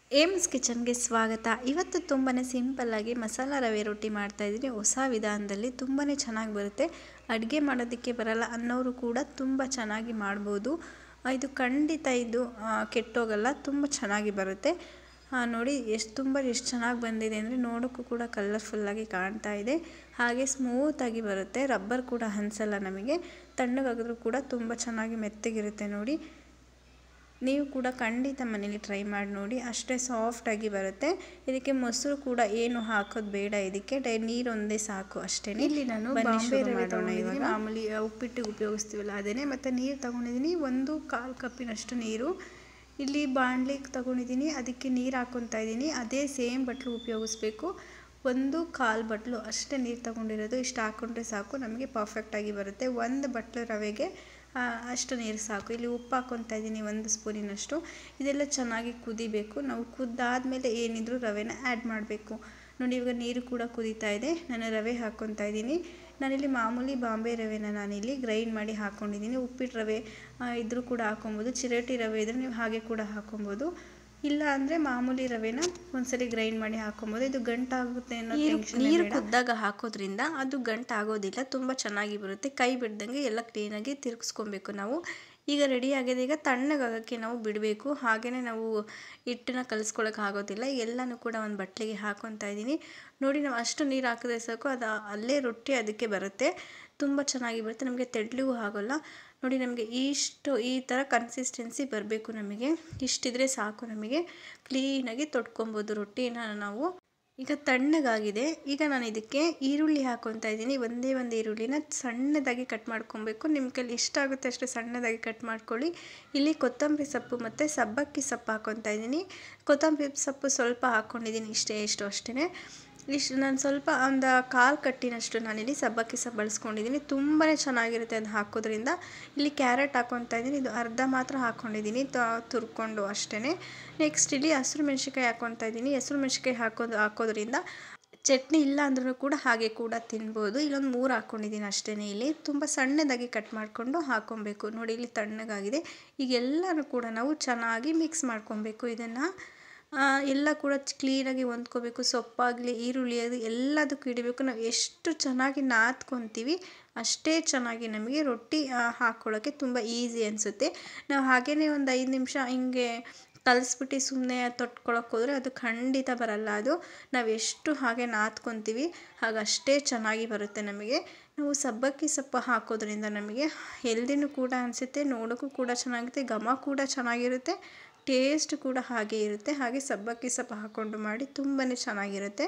AIIMS ಕಿಚನ್ಗೆ ಸ್ವಾಗತ ಇವತ್ತು ತುಂಬಾ ಸಿಂಪಲ್ಲಾಗಿ ಮಸಾಲ ರವೆ ರೊಟ್ಟಿ ಮಾಡ್ತಾಯಿದ್ದೀನಿ ಹೊಸ ವಿಧಾನದಲ್ಲಿ ತುಂಬಾ ಚೆನ್ನಾಗಿ ಬರುತ್ತೆ ಅಡುಗೆ ಮಾಡೋದಕ್ಕೆ ಬರಲ್ಲ ಅನ್ನೋರು ಕೂಡ ತುಂಬ ಚೆನ್ನಾಗಿ ಮಾಡ್ಬೋದು ಆ, ಇದು ಖಂಡಿತ ಇದು ಆ, ಕೆಟ್ಟೋಗಲ್ಲ ತುಂಬ ಚೆನ್ನಾಗಿ ಬರುತ್ತೆ ಆ, ನೋಡಿ ಎಷ್ಟು ತುಂಬ ಎಷ್ಟು ಚೆನ್ನಾಗಿ ಬಂದಿದೆ ಅಂದರೆ ನೋಡೋಕ್ಕೂ ಕೂಡ ಕಲರ್ಫುಲ್ಲಾಗಿ ಕಾಣ್ತಾ ಇದೆ ಹಾಗೆ ಸ್ಮೂತಾಗಿ ಬರುತ್ತೆ ರಬ್ಬರ್ ಕೂಡ ಅನ್ಸಲ್ಲ ನಮಗೆ ತಣ್ಣಗಾಗಿದ್ರೂ ಕೂಡ ತುಂಬ ಚೆನ್ನಾಗಿ ಮೆತ್ತಗಿರುತ್ತೆ ನೋಡಿ ನೀವು ಕೂಡ ಖಂಡಿತ ಮನೇಲಿ ಟ್ರೈ ಮಾಡಿ ನೋಡಿ ಅಷ್ಟೇ ಸಾಫ್ಟಾಗಿ ಬರುತ್ತೆ ಇದಕ್ಕೆ ಮೊಸರು ಕೂಡ ಏನು ಹಾಕೋದು ಬೇಡ ಇದಕ್ಕೆ ಡೈ ನೀರು ಒಂದೇ ಸಾಕು ಅಷ್ಟೇ ಇಲ್ಲಿ ನಾನು ಬಾಂಬೆ ರವೆ ತಗೊಂಡಿದ್ದೀನಿ ಮಾಮೂಲಿ ಆ, ಉಪ್ಪಿಟ್ಟಿಗೆ ಉಪಯೋಗಿಸ್ತೀವಲ್ಲ ಅದೇನೆ ಮತ್ತು ನೀರು ತಗೊಂಡಿದ್ದೀನಿ ಒಂದು ಕಾಲು ಕಪ್ಪಿನಷ್ಟು ನೀರು ಇಲ್ಲಿ ಬಾಣಲಿಗೆ ತಗೊಂಡಿದ್ದೀನಿ ಅದಕ್ಕೆ ನೀರು ಹಾಕ್ಕೊತಾ ಇದ್ದೀನಿ ಅದೇ ಸೇಮ್ ಬಟ್ಲು ಉಪಯೋಗಿಸ್ಬೇಕು ಒಂದು ಕಾಲು ಬಟ್ಲು ಅಷ್ಟೇ ನೀರು ತಗೊಂಡಿರೋದು ಇಷ್ಟು ಹಾಕ್ಕೊಂಡ್ರೆ ಸಾಕು ನಮಗೆ ಪರ್ಫೆಕ್ಟಾಗಿ ಬರುತ್ತೆ ಒಂದು ಬಟ್ಲು ರವೆಗೆ ಆ, ಅಷ್ಟು ನೀರು ಸಾಕು ಇಲ್ಲಿ ಉಪ್ಪು ಹಾಕ್ಕೊತಾ ಇದ್ದೀನಿ ಒಂದು ಸ್ಪೂನಿನಷ್ಟು ಇದೆಲ್ಲ ಚೆನ್ನಾಗಿ ಕುದಿಬೇಕು ನಾವು ಕುದ್ದಾದ್ಮೇಲೆ ಏನಿದ್ರು ರವೆನ ಆ್ಯಡ್ ಮಾಡಬೇಕು ನೋಡಿ ಇವಾಗ ನೀರು ಕೂಡ ಕುದೀತಾ ಇದೆ ನಾನು ರವೆ ಹಾಕ್ಕೊತಾ ಇದ್ದೀನಿ ನಾನಿಲ್ಲಿ ಮಾಮೂಲಿ ಬಾಂಬೆ ರವೆನ ನಾನಿಲ್ಲಿ ಗ್ರೈಂಡ್ ಮಾಡಿ ಹಾಕ್ಕೊಂಡಿದ್ದೀನಿ ಉಪ್ಪಿಟ್ಟು ರವೆ ಆ, ಇದ್ರೂ ಕೂಡ ಹಾಕೊಬೋದು ಚಿರೋಟಿ ರವೆ ಇದ್ರೆ ನೀವು ಹಾಗೆ ಕೂಡ ಹಾಕೊಬೋದು ಇಲ್ಲ ಅಂದರೆ ಮಾಮೂಲಿ ರವೆನ ಒಂದ್ಸರಿ ಗ್ರೈಂಡ್ ಮಾಡಿ ಹಾಕೊಬೋದು ಇದು ಗಂಟಾಗುತ್ತೆ ಅನ್ನೋ ಟೆನ್ಷನ್ ನೀರು ಕುದ್ದಾಗ ಹಾಕೋದ್ರಿಂದ ಅದು ಗಂಟು ಆಗೋದಿಲ್ಲ ತುಂಬ ಚೆನ್ನಾಗಿ ಬರುತ್ತೆ ಕೈ ಬಿಡ್ದಂಗೆ ಎಲ್ಲ ಕ್ಲೀನಾಗಿ ತಿರುಗಿಸ್ಕೊಬೇಕು ನಾವು ಈಗ ರೆಡಿ ಆಗಿದೆ ಈಗ ತಣ್ಣಗಾಗೋಕ್ಕೆ ನಾವು ಬಿಡಬೇಕು ಹಾಗೆಯೇ ನಾವು ಹಿಟ್ಟನ್ನ ಕಲಿಸ್ಕೊಳಕ್ಕೆ ಆಗೋದಿಲ್ಲ ಎಲ್ಲನೂ ಕೂಡ ಒಂದು ಬಟ್ಲಿಗೆ ಹಾಕೊತಾ ಇದ್ದೀನಿ ನೋಡಿ ನಾವು ಅಷ್ಟು ನೀರು ಹಾಕಿದ್ರೆ ಸಾಕು ಅದು ಅಲ್ಲೇ ರೊಟ್ಟಿ ಅದಕ್ಕೆ ಬರುತ್ತೆ ತುಂಬ ಚೆನ್ನಾಗಿ ಬರುತ್ತೆ ನಮಗೆ ತೆಳ್ಳಗೂ ಆಗೋಲ್ಲ ನೋಡಿ ನಮಗೆ ಇಷ್ಟು ಈ ಥರ ಕನ್ಸಿಸ್ಟೆನ್ಸಿ ಬರಬೇಕು ನಮಗೆ ಇಷ್ಟಿದ್ರೆ ಸಾಕು ನಮಗೆ ಕ್ಲೀನಾಗಿ ತೊಟ್ಕೊಬೋದು ರೊಟ್ಟಿನ ನಾವು ಈಗ ತಣ್ಣಗಾಗಿದೆ ಈಗ ನಾನು ಇದಕ್ಕೆ ಈರುಳ್ಳಿ ಹಾಕ್ಕೊತಾ ಇದ್ದೀನಿ ಒಂದೇ ಒಂದು ಈರುಳ್ಳಿನ ಸಣ್ಣದಾಗಿ ಕಟ್ ಮಾಡ್ಕೊಬೇಕು ನಿಮ್ಮ ಕೈಲಿ ಎಷ್ಟಾಗುತ್ತೆ ಅಷ್ಟು ಸಣ್ಣದಾಗಿ ಕಟ್ ಮಾಡ್ಕೊಳ್ಳಿ ಇಲ್ಲಿ ಕೊತ್ತಂಬರಿ ಸೊಪ್ಪು ಮತ್ತು ಸಬ್ಬಕ್ಕಿ ಸೊಪ್ಪು ಹಾಕ್ಕೊತಾ ಇದ್ದೀನಿ ಕೊತ್ತಂಬರಿ ಸೊಪ್ಪು ಸ್ವಲ್ಪ ಹಾಕ್ಕೊಂಡಿದ್ದೀನಿ ಇಷ್ಟೇ ಇಷ್ಟು ಅಷ್ಟೇ ಇಷ್ಟು ನಾನು ಸ್ವಲ್ಪ ಒಂದು ಕಾಲು ಕಟ್ಟಿನಷ್ಟು ನಾನಿಲ್ಲಿ ಸಬ್ಬಕ್ಕಿ ಸೊಪ್ಪು ಬಳಸ್ಕೊಂಡಿದ್ದೀನಿ ತುಂಬಾ ಚೆನ್ನಾಗಿರುತ್ತೆ ಅದು ಹಾಕೋದ್ರಿಂದ ಇಲ್ಲಿ ಕ್ಯಾರೆಟ್ ಹಾಕ್ಕೊತಾ ಇದ್ದೀನಿ ಇದು ಅರ್ಧ ಮಾತ್ರ ಹಾಕ್ಕೊಂಡಿದ್ದೀನಿ ತ ತುರ್ಕೊಂಡು ಅಷ್ಟೇ ನೆಕ್ಸ್ಟ್ ಇಲ್ಲಿ ಹಸಿರು ಮೆಣಸಿನ್ಕಾಯಿ ಹಾಕ್ಕೊತಾ ಇದ್ದೀನಿ ಹಸಿರು ಮೆಣಸಿನ್ಕಾಯಿ ಹಾಕೋದು ಹಾಕೋದ್ರಿಂದ ಚಟ್ನಿ ಇಲ್ಲ ಅಂದ್ರೂ ಕೂಡ ಹಾಗೆ ಕೂಡ ತಿನ್ಬೋದು ಇಲ್ಲೊಂದು ಮೂರು ಹಾಕ್ಕೊಂಡಿದ್ದೀನಿ ಅಷ್ಟೇ ಇಲ್ಲಿ ತುಂಬ ಸಣ್ಣದಾಗಿ ಕಟ್ ಮಾಡಿಕೊಂಡು ಹಾಕ್ಕೊಬೇಕು ನೋಡಿ ಇಲ್ಲಿ ತಣ್ಣಗಾಗಿದೆ ಈಗ ಎಲ್ಲನೂ ಕೂಡ ನಾವು ಚೆನ್ನಾಗಿ ಮಿಕ್ಸ್ ಮಾಡ್ಕೊಬೇಕು ಇದನ್ನು ಎಲ್ಲ ಕೂಡ ಕ್ಲೀನಾಗಿ ಹೊಂದ್ಕೋಬೇಕು ಸೊಪ್ಪಾಗಲಿ ಈರುಳ್ಳಿ ಅದು ಎಲ್ಲದಕ್ಕೂ ಇಡಬೇಕು ನಾವು ಎಷ್ಟು ಚೆನ್ನಾಗಿ ನಾದ್ಕೊತೀವಿ ಅಷ್ಟೇ ಚೆನ್ನಾಗಿ ನಮಗೆ ರೊಟ್ಟಿ ಹಾಕ್ಕೊಳ್ಳೋಕ್ಕೆ ತುಂಬ ಈಸಿ ಅನಿಸುತ್ತೆ ನಾವು ಹಾಗೆಯೇ ಒಂದು ಐದು ನಿಮಿಷ ಹಿಂಗೆ ಕಲಿಸ್ಬಿಟ್ಟು ಸುಮ್ಮನೆ ತೊಟ್ಕೊಳಕ್ಕೆ ಹೋದರೆ ಅದು ಖಂಡಿತ ಬರಲ್ಲ ಅದು ನಾವು ಎಷ್ಟು ಹಾಗೆ ನಾದ್ಕೊತೀವಿ ಹಾಗಷ್ಟೇ ಚೆನ್ನಾಗಿ ಬರುತ್ತೆ ನಮಗೆ ನಾವು ಸಬ್ಬಕ್ಕಿ ಸೊಪ್ಪು ಹಾಕೋದ್ರಿಂದ ನಮಗೆ ಹೆಲ್ದಿನೂ ಕೂಡ ಅನಿಸುತ್ತೆ ನೋಡೋಕ್ಕೂ ಕೂಡ ಚೆನ್ನಾಗಿರುತ್ತೆ ಘಮ ಕೂಡ ಚೆನ್ನಾಗಿರುತ್ತೆ ಟೇಸ್ಟ್ ಕೂಡ ಹಾಗೆ ಇರುತ್ತೆ ಹಾಗೆ ಸಬ್ಬಕ್ಕಿ ಸೊಪ್ಪು ಹಾಕ್ಕೊಂಡು ಮಾಡಿ ತುಂಬಾ ಚೆನ್ನಾಗಿರುತ್ತೆ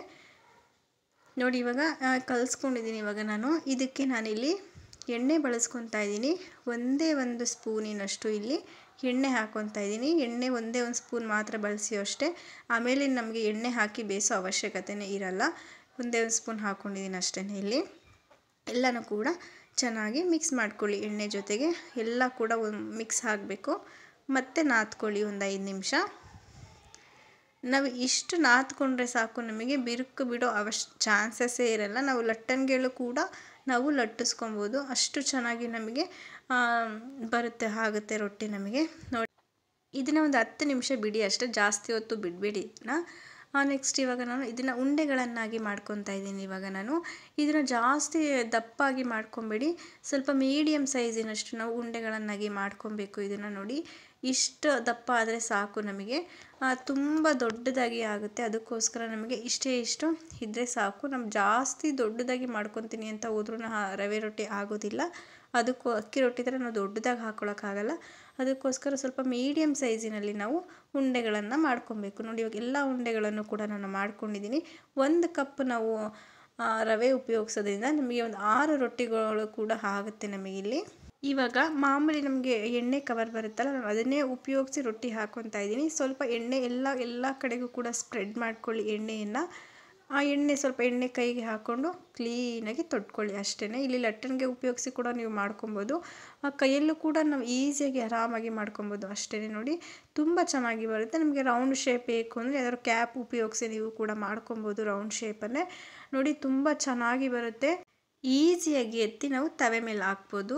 ನೋಡಿ ಇವಾಗ ಕಲಿಸ್ಕೊಂಡಿದ್ದೀನಿ ಇವಾಗ ನಾನು ಇದಕ್ಕೆ ನಾನಿಲ್ಲಿ ಎಣ್ಣೆ ಬಳಸ್ಕೊತಾ ಇದ್ದೀನಿ ಒಂದೇ ಒಂದು ಸ್ಪೂನಿನಷ್ಟು ಇಲ್ಲಿ ಎಣ್ಣೆ ಹಾಕ್ಕೊತಾ ಇದ್ದೀನಿ ಎಣ್ಣೆ ಒಂದೇ ಒಂದು ಸ್ಪೂನ್ ಮಾತ್ರ ಬಳಸಿ ಅಷ್ಟೇ ಆಮೇಲೆ ನಮಗೆ ಎಣ್ಣೆ ಹಾಕಿ ಬೇಯಿಸೋ ಅವಶ್ಯಕತೆಯೇ ಇರಲ್ಲ ಒಂದೇ ಒಂದು ಸ್ಪೂನ್ ಹಾಕ್ಕೊಂಡಿದ್ದೀನಿ ಅಷ್ಟೇ ಇಲ್ಲಿ ಎಲ್ಲನೂ ಕೂಡ ಚೆನ್ನಾಗಿ ಮಿಕ್ಸ್ ಮಾಡ್ಕೊಳ್ಳಿ ಎಣ್ಣೆ ಜೊತೆಗೆ ಎಲ್ಲ ಕೂಡ ಒಂದು ಮಿಕ್ಸ್ ಆಗಬೇಕು ಮತ್ತು ನಾದ್ಕೊಳ್ಳಿ ಒಂದು ಐದು ನಿಮಿಷ ನಾವು ಇಷ್ಟು ನಾದ್ಕೊಂಡ್ರೆ ಸಾಕು ನಮಗೆ ಬಿರುಕು ಬಿಡೋ ಅವಶ್ ಚಾನ್ಸಸ್ಸೇ ಇರಲ್ಲ ನಾವು ಲಟ್ಟಣಿಗೆಳು ಕೂಡ ನಾವು ಲಟ್ಟಿಸ್ಕೊಬೋದು ಅಷ್ಟು ಚೆನ್ನಾಗಿ ನಮಗೆ ಬರುತ್ತೆ ಆಗುತ್ತೆ ರೊಟ್ಟಿ ನಮಗೆ ನೋಡಿ ಇದನ್ನು ಒಂದು ಹತ್ತು ನಿಮಿಷ ಬಿಡಿ ಅಷ್ಟೇ ಜಾಸ್ತಿ ಹೊತ್ತು ಬಿಡಬೇಡಿ ನೆಕ್ಸ್ಟ್ ಇವಾಗ ನಾನು ಇದನ್ನು ಉಂಡೆಗಳನ್ನಾಗಿ ಮಾಡ್ಕೊತಾ ಇದ್ದೀನಿ ಇವಾಗ ನಾನು ಇದನ್ನು ಜಾಸ್ತಿ ದಪ್ಪಾಗಿ ಮಾಡ್ಕೊಬೇಡಿ ಸ್ವಲ್ಪ ಮೀಡಿಯಮ್ ಸೈಜಿನಷ್ಟು ನಾವು ಉಂಡೆಗಳನ್ನಾಗಿ ಮಾಡ್ಕೊಬೇಕು ಇದನ್ನು ನೋಡಿ ಇಷ್ಟು ದಪ್ಪ ಆದರೆ ಸಾಕು ನಮಗೆ ತುಂಬ ದೊಡ್ಡದಾಗಿ ಆಗುತ್ತೆ ಅದಕ್ಕೋಸ್ಕರ ನಮಗೆ ಇಷ್ಟೇ ಇಷ್ಟು ಇದ್ದರೆ ಸಾಕು ನಾವು ಜಾಸ್ತಿ ದೊಡ್ಡದಾಗಿ ಮಾಡ್ಕೊತೀನಿ ಅಂತ ಹೋದ್ರೂ ರವೆ ರೊಟ್ಟಿ ಆಗೋದಿಲ್ಲ ಅದಕ್ಕೂ ಅಕ್ಕಿ ರೊಟ್ಟಿ ಥರ ನಾವು ದೊಡ್ಡದಾಗಿ ಹಾಕ್ಕೊಳಕ್ಕಾಗಲ್ಲ ಅದಕ್ಕೋಸ್ಕರ ಸ್ವಲ್ಪ ಮೀಡಿಯಮ್ ಸೈಜಿನಲ್ಲಿ ನಾವು ಉಂಡೆಗಳನ್ನು ಮಾಡ್ಕೊಬೇಕು ನೋಡಿ ಇವಾಗ ಎಲ್ಲ ಉಂಡೆಗಳನ್ನು ಕೂಡ ನಾನು ಮಾಡ್ಕೊಂಡಿದ್ದೀನಿ ಒಂದು ಕಪ್ ನಾವು ರವೆ ಉಪಯೋಗಿಸೋದ್ರಿಂದ ನಮಗೆ ಒಂದು ಆರು ರೊಟ್ಟಿಗಳು ಕೂಡ ಆಗುತ್ತೆ ನಮಗಿಲ್ಲಿ ಇವಾಗ ಮಾಮೂಲಿ ನಮಗೆ ಎಣ್ಣೆ ಕವರ್ ಬರುತ್ತಲ್ಲ ನಾನು ಅದನ್ನೇ ಉಪಯೋಗಿಸಿ ರೊಟ್ಟಿ ಹಾಕ್ಕೊತಾ ಇದ್ದೀನಿ ಸ್ವಲ್ಪ ಎಣ್ಣೆ ಎಲ್ಲ ಎಲ್ಲ ಕಡೆಗೂ ಕೂಡ ಸ್ಪ್ರೆಡ್ ಮಾಡ್ಕೊಳ್ಳಿ ಎಣ್ಣೆಯನ್ನು ಆ ಎಣ್ಣೆ ಸ್ವಲ್ಪ ಎಣ್ಣೆ ಕೈಗೆ ಹಾಕ್ಕೊಂಡು ಕ್ಲೀನಾಗಿ ತೊಟ್ಕೊಳ್ಳಿ ಅಷ್ಟೇ ಇಲ್ಲಿ ಲಟ್ಟಣಿಗೆ ಉಪಯೋಗಿಸಿ ಕೂಡ ನೀವು ಮಾಡ್ಕೊಬೋದು ಆ ಕೈಯಲ್ಲೂ ಕೂಡ ನಾವು ಈಸಿಯಾಗಿ ಆರಾಮಾಗಿ ಮಾಡ್ಕೊಬೋದು ಅಷ್ಟೇ ನೋಡಿ ತುಂಬ ಚೆನ್ನಾಗಿ ಬರುತ್ತೆ ನಮಗೆ ರೌಂಡ್ ಶೇಪ್ ಬೇಕು ಅಂದರೆ ಯಾವ್ದಾದ್ರು ಕ್ಯಾಪ್ ಉಪಯೋಗಿಸಿ ನೀವು ಕೂಡ ಮಾಡ್ಕೊಬೋದು ರೌಂಡ್ ಶೇಪನ್ನೇ ನೋಡಿ ತುಂಬ ಚೆನ್ನಾಗಿ ಬರುತ್ತೆ ಈಸಿಯಾಗಿ ಎತ್ತಿ ನಾವು ತವೆ ಮೇಲೆ ಹಾಕ್ಬೋದು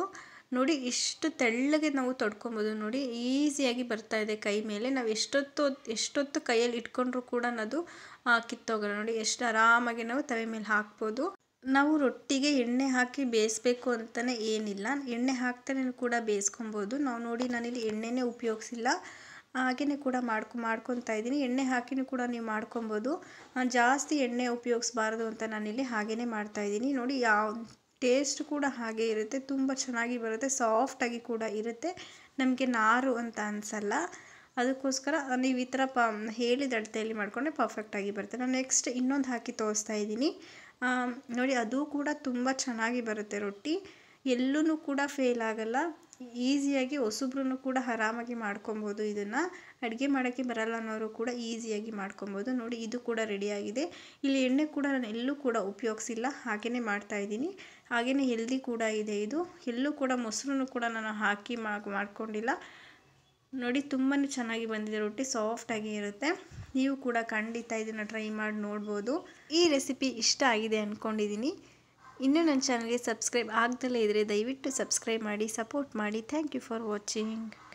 ನೋಡಿ ಇಷ್ಟು ತೆಳ್ಳಗೆ ನಾವು ತೊಡ್ಕೊಬೋದು ನೋಡಿ ಈಸಿಯಾಗಿ ಬರ್ತಾ ಇದೆ ಕೈ ಮೇಲೆ ನಾವು ಎಷ್ಟೊತ್ತು ಎಷ್ಟೊತ್ತು ಕೈಯಲ್ಲಿ ಇಟ್ಕೊಂಡ್ರೂ ಕೂಡ ಅದು ಕಿತ್ತೋಗಲ್ಲ ನೋಡಿ ಎಷ್ಟು ಆರಾಮಾಗಿ ನಾವು ತವೆ ಮೇಲೆ ಹಾಕ್ಬೋದು ನಾವು ರೊಟ್ಟಿಗೆ ಎಣ್ಣೆ ಹಾಕಿ ಬೇಯಿಸ್ಬೇಕು ಅಂತಲೇ ಏನಿಲ್ಲ ಎಣ್ಣೆ ಹಾಕ್ತಾನೆ ಕೂಡ ಬೇಯಿಸ್ಕೊಬೋದು ನಾವು ನೋಡಿ ನಾನಿಲ್ಲಿ ಎಣ್ಣೆನೇ ಉಪಯೋಗಿಸಿಲ್ಲ ಹಾಗೆಯೇ ಕೂಡ ಮಾಡ್ಕೊ ಮಾಡ್ಕೊತಾ ಇದ್ದೀನಿ ಎಣ್ಣೆ ಹಾಕಿನೂ ಕೂಡ ನೀವು ಮಾಡ್ಕೊಬೋದು ಜಾಸ್ತಿ ಎಣ್ಣೆ ಉಪಯೋಗಿಸ್ಬಾರ್ದು ಅಂತ ನಾನಿಲ್ಲಿ ಹಾಗೆಯೇ ಮಾಡ್ತಾಯಿದ್ದೀನಿ ನೋಡಿ ಯಾವ ಟೇಸ್ಟ್ ಕೂಡ ಹಾಗೆ ಇರುತ್ತೆ ತುಂಬ ಚೆನ್ನಾಗಿ ಬರುತ್ತೆ ಸಾಫ್ಟಾಗಿ ಕೂಡ ಇರುತ್ತೆ ನಮಗೆ ನಾರು ಅಂತ ಅನಿಸಲ್ಲ ಅದಕ್ಕೋಸ್ಕರ ನೀವು ಈ ಥರ ಪ ಹೇಳಿದ ಅಳತೆಯಲ್ಲಿ ಮಾಡಿಕೊಂಡ್ರೆ ಪರ್ಫೆಕ್ಟಾಗಿ ಬರುತ್ತೆ ನಾನು ನೆಕ್ಸ್ಟ್ ಇನ್ನೊಂದು ಹಾಕಿ ತೋರಿಸ್ತಾ ಇದ್ದೀನಿ ನೋಡಿ ಅದು ಕೂಡ ತುಂಬ ಚೆನ್ನಾಗಿ ಬರುತ್ತೆ ರೊಟ್ಟಿ ಎಲ್ಲೂ ಕೂಡ ಫೇಲ್ ಆಗಲ್ಲ ಈಸಿಯಾಗಿ ಹೊಸಬ್ರು ಕೂಡ ಆರಾಮಾಗಿ ಮಾಡ್ಕೊಬೋದು ಇದನ್ನು ಅಡುಗೆ ಮಾಡೋಕ್ಕೆ ಬರಲ್ಲ ಅನ್ನೋರು ಕೂಡ ಈಸಿಯಾಗಿ ಮಾಡ್ಕೊಬೋದು ನೋಡಿ ಇದು ಕೂಡ ರೆಡಿಯಾಗಿದೆ ಇಲ್ಲಿ ಎಣ್ಣೆ ಕೂಡ ನಾನು ಎಲ್ಲೂ ಕೂಡ ಉಪಯೋಗಿಸಿಲ್ಲ ಹಾಗೆಯೇ ಮಾಡ್ತಾಯಿದ್ದೀನಿ ಹಾಗೆಯೇ ಹೆಲ್ದಿ ಕೂಡ ಇದೆ ಇದು ಎಲ್ಲೂ ಕೂಡ ಮೊಸರು ಕೂಡ ನಾನು ಹಾಕಿ ಮಾಡ್ಕೊಂಡಿಲ್ಲ ನೋಡಿ ತುಂಬಾ ಚೆನ್ನಾಗಿ ಬಂದಿದೆ ರೊಟ್ಟಿ ಸಾಫ್ಟಾಗಿ ಇರುತ್ತೆ ನೀವು ಕೂಡ ಖಂಡಿತ ಇದನ್ನು ಟ್ರೈ ಮಾಡಿ ನೋಡ್ಬೋದು ಈ ರೆಸಿಪಿ ಇಷ್ಟ ಆಗಿದೆ ಅಂದ್ಕೊಂಡಿದ್ದೀನಿ ಇನ್ನೂ ನನ್ನ ಚಾನಲ್ಗೆ ಸಬ್ಸ್ಕ್ರೈಬ್ ಆಗ್ದಲೇ ಇದ್ದರೆ ದಯವಿಟ್ಟು ಸಬ್ಸ್ಕ್ರೈಬ್ ಮಾಡಿ ಸಪೋರ್ಟ್ ಮಾಡಿ ಥ್ಯಾಂಕ್ ಯು ಫಾರ್ ವಾಚಿಂಗ್